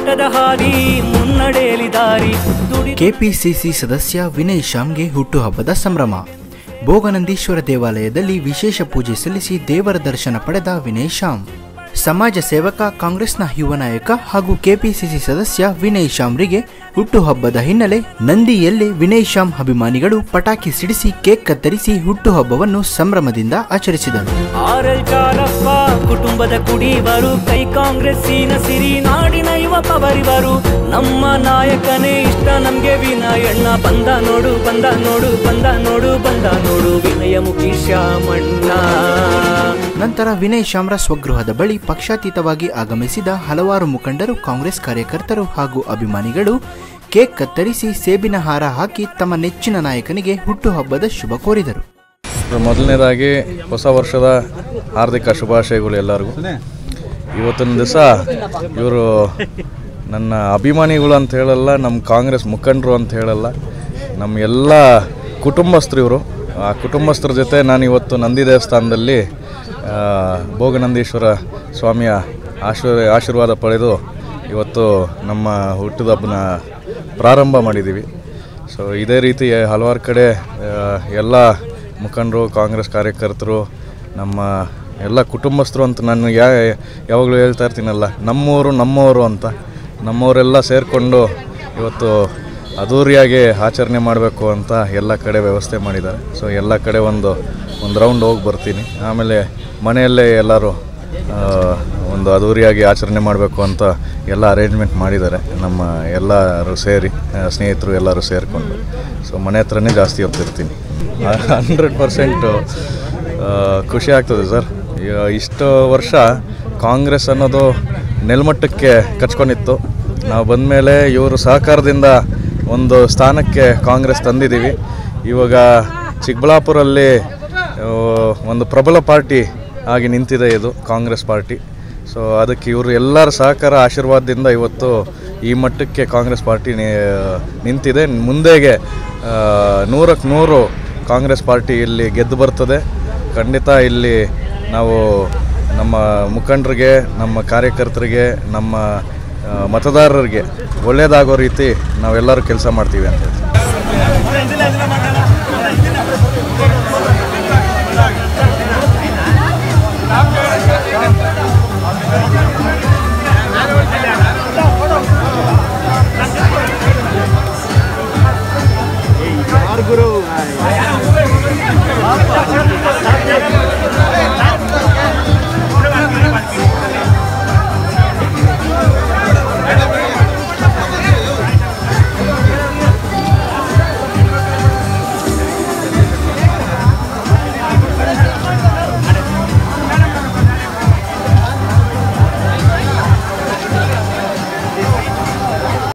ಹೋರಾಟದ ಹಾದಿ ಮುನ್ನಡೆಯಲಿ ದಾರಿ ದುಡಿ ಕೆಪಿಸಿಸಿ ಸದಸ್ಯ ವಿನಯ್ ಶ್ಯಾಮ್ಗೆ ಹುಟ್ಟುಹಬ್ಬದ ಸಂಭ್ರಮ ಭೋಗನಂದೀಶ್ವರ ದೇವಾಲಯದಲ್ಲಿ ವಿಶೇಷ ಪೂಜೆ ಸಲ್ಲಿಸಿ ದೇವರ ದರ್ಶನ ಪಡೆದ ವಿನಯ್ ಶ್ಯಾಮ್ ಸಮಾಜ ಸೇವಕ ಕಾಂಗ್ರೆಸ್ನ ಯುವ ನಾಯಕ ಹಾಗೂ ಕೆಪಿಸಿಸಿ ಸದಸ್ಯ ವಿನಯ್ ಶ್ಯಾಮ್ರಿಗೆ ಹುಟ್ಟುಹಬ್ಬದ ಹಿನ್ನೆಲೆ ನಂದಿಯಲ್ಲಿ ವಿನಯ್ ಶ್ಯಾಮ್ ಅಭಿಮಾನಿಗಳು ಪಟಾಕಿ ಸಿಡಿಸಿ ಕೇಕ್ ಕತ್ತರಿಸಿ ಹುಟ್ಟುಹಬ್ಬವನ್ನು ಸಂಭ್ರಮದಿಂದ ಆಚರಿಸಿದರು ಆರ್ ಎಲ್ ಚಾಲಪ್ಪ ಕುಟುಂಬದ ಕುಡಿವರು ಕೈ ಕಾಂಗ್ರೆಸ್ಸಿನ ಸಿರಿ ನಾಡಿನ ಯುವ ಪವರಿವರು ನಮ್ಮ ನಾಯಕನೇ ಇಷ್ಟ ನಮ್ಗೆ ವಿನಯಣ್ಣ ಬಂದ ನೋಡು ಬಂದ ನೋಡು ಬಂದ ನೋಡು ಬಂದ ನೋಡು ವಿನಯ ಮುಖಿ ಶ್ಯಾಮಣ್ಣ ನಂತರ ವಿನಯ್ ಶ್ಯಾಮ್ರ ಸ್ವಗೃಹದ ಬಳಿ ಪಕ್ಷಾತೀತವಾಗಿ ಆಗಮಿಸಿದ ಹಲವಾರು ಮುಖಂಡರು ಕಾಂಗ್ರೆಸ್ ಕಾರ್ಯಕರ್ತರು ಹಾಗೂ ಅಭಿಮಾನಿಗಳು ಕೇಕ್ ಕತ್ತರಿಸಿ ಸೇಬಿನ ಹಾರ ಹಾಕಿ ತಮ್ಮ ನೆಚ್ಚಿನ ನಾಯಕನಿಗೆ ಹುಟ್ಟುಹಬ್ಬದ ಶುಭ ಕೋರಿದರು ಮೊದಲನೇದಾಗಿ ಹೊಸ ವರ್ಷದ ಹಾರ್ದಿಕ ಶುಭಾಶಯಗಳು ಎಲ್ಲರಿಗೂ ಇವತ್ತಿನ ದಿವಸ ಇವರು ನನ್ನ ಅಭಿಮಾನಿಗಳು ಅಂತ ಹೇಳಲ್ಲ ನಮ್ಮ ಕಾಂಗ್ರೆಸ್ ಮುಖಂಡರು ಅಂತ ಹೇಳಲ್ಲ ನಮ್ಮ ಎಲ್ಲ ಕುಟುಂಬಸ್ಥರು ಇವರು ಆ ಕುಟುಂಬಸ್ಥರ ಜೊತೆ ನಾನು ಇವತ್ತು ನಂದಿ ದೇವಸ್ಥಾನದಲ್ಲಿ ಆ, ಭೋಗನಂದೀಶ್ವರ ಸ್ವಾಮಿಯ ಆಶೀರ್ ಆಶೀರ್ವಾದ ಪಡೆದು ಇವತ್ತು ನಮ್ಮ ಹುಟ್ಟಿದಬ್ಬನ ಪ್ರಾರಂಭ ಮಾಡಿದ್ದೀವಿ ಸೊ ಇದೇ ರೀತಿ ಹಲವಾರು ಕಡೆ ಆ, ಎಲ್ಲ ಮುಖಂಡರು ಕಾಂಗ್ರೆಸ್ ಕಾರ್ಯಕರ್ತರು ನಮ್ಮ ಎಲ್ಲ ಕುಟುಂಬಸ್ಥರು ಅಂತ ನಾನು ಯಾ ಯಾವಾಗಲೂ ಹೇಳ್ತಾ ಇರ್ತೀನಲ್ಲ ನಮ್ಮೂರು ನಮ್ಮವರು ಅಂತ ನಮ್ಮವರೆಲ್ಲ ಸೇರಿಕೊಂಡು ಇವತ್ತು ಅದ್ಧೂರಿಯಾಗಿ ಆಚರಣೆ ಮಾಡಬೇಕು ಅಂತ ಎಲ್ಲ ಕಡೆ ವ್ಯವಸ್ಥೆ ಮಾಡಿದ್ದಾರೆ ಸೊ ಎಲ್ಲ ಕಡೆ ಒಂದು ಒಂದು ರೌಂಡ್ ಹೋಗಿ ಬರ್ತೀನಿ ಆಮೇಲೆ ಮನೆಯಲ್ಲೇ ಎಲ್ಲರೂ ಆ, ಒಂದು ಅದ್ಧೂರಿಯಾಗಿ ಆಚರಣೆ ಮಾಡಬೇಕು ಅಂತ ಎಲ್ಲ ಅರೇಂಜ್ಮೆಂಟ್ ಮಾಡಿದ್ದಾರೆ ನಮ್ಮ ಎಲ್ಲರೂ ಸೇರಿ ಆ, ಸ್ನೇಹಿತರು ಎಲ್ಲರೂ ಸೇರಿಕೊಂಡು ಸೊ ಮನೆ ಹತ್ರನೇ ಜಾಸ್ತಿ ಹೋಗ್ತಿರ್ತೀನಿ ಹಂಡ್ರೆಡ್ ಪರ್ಸೆಂಟು ಖುಷಿ ಆಗ್ತದೆ ಸರ್ ಈಗ ಇಷ್ಟು ವರ್ಷ ಕಾಂಗ್ರೆಸ್ ಅನ್ನೋದು ನೆಲಮಟ್ಟಕ್ಕೆ ಕಚ್ಕೊಂಡಿತ್ತು ನಾವು ಬಂದಮೇಲೆ ಇವರು ಸಹಕಾರದಿಂದ ಒಂದು ಸ್ಥಾನಕ್ಕೆ ಕಾಂಗ್ರೆಸ್ ತಂದಿದ್ದೀವಿ ಇವಾಗ ಚಿಕ್ಕಬಳ್ಳಾಪುರಲ್ಲಿ ಆ, ಒಂದು ಪ್ರಬಲ ಪಾರ್ಟಿ ಆಗಿ ನಿಂತಿದೆ ಇದು ಕಾಂಗ್ರೆಸ್ ಪಾರ್ಟಿ ಸೊ ಅದಕ್ಕೆ ಇವರು ಎಲ್ಲರ ಸಹಕಾರ ಆಶೀರ್ವಾದದಿಂದ ಇವತ್ತು ಈ ಮಟ್ಟಕ್ಕೆ ಕಾಂಗ್ರೆಸ್ ಪಾರ್ಟಿ ನಿ- ನಿಂತಿದೆ ಮುಂದೆಗೆ ಆ, ನೂರಕ್ಕೆ ನೂರು ಕಾಂಗ್ರೆಸ್ ಪಾರ್ಟಿ ಇಲ್ಲಿ ಗೆದ್ದು ಬರ್ತದೆ ಖಂಡಿತ ಇಲ್ಲಿ ನಾವು ನಮ್ಮ ಮುಖಂಡರಿಗೆ ನಮ್ಮ ಕಾರ್ಯಕರ್ತರಿಗೆ ನಮ್ಮ ಆ, ಮತದಾರರಿಗೆ ಒಳ್ಳೆಯದಾಗೋ ರೀತಿ ನಾವೆಲ್ಲರೂ ಕೆಲಸ ಮಾಡ್ತೀವಿ ಅಂತ ಹೇಳ್ತೀನಿ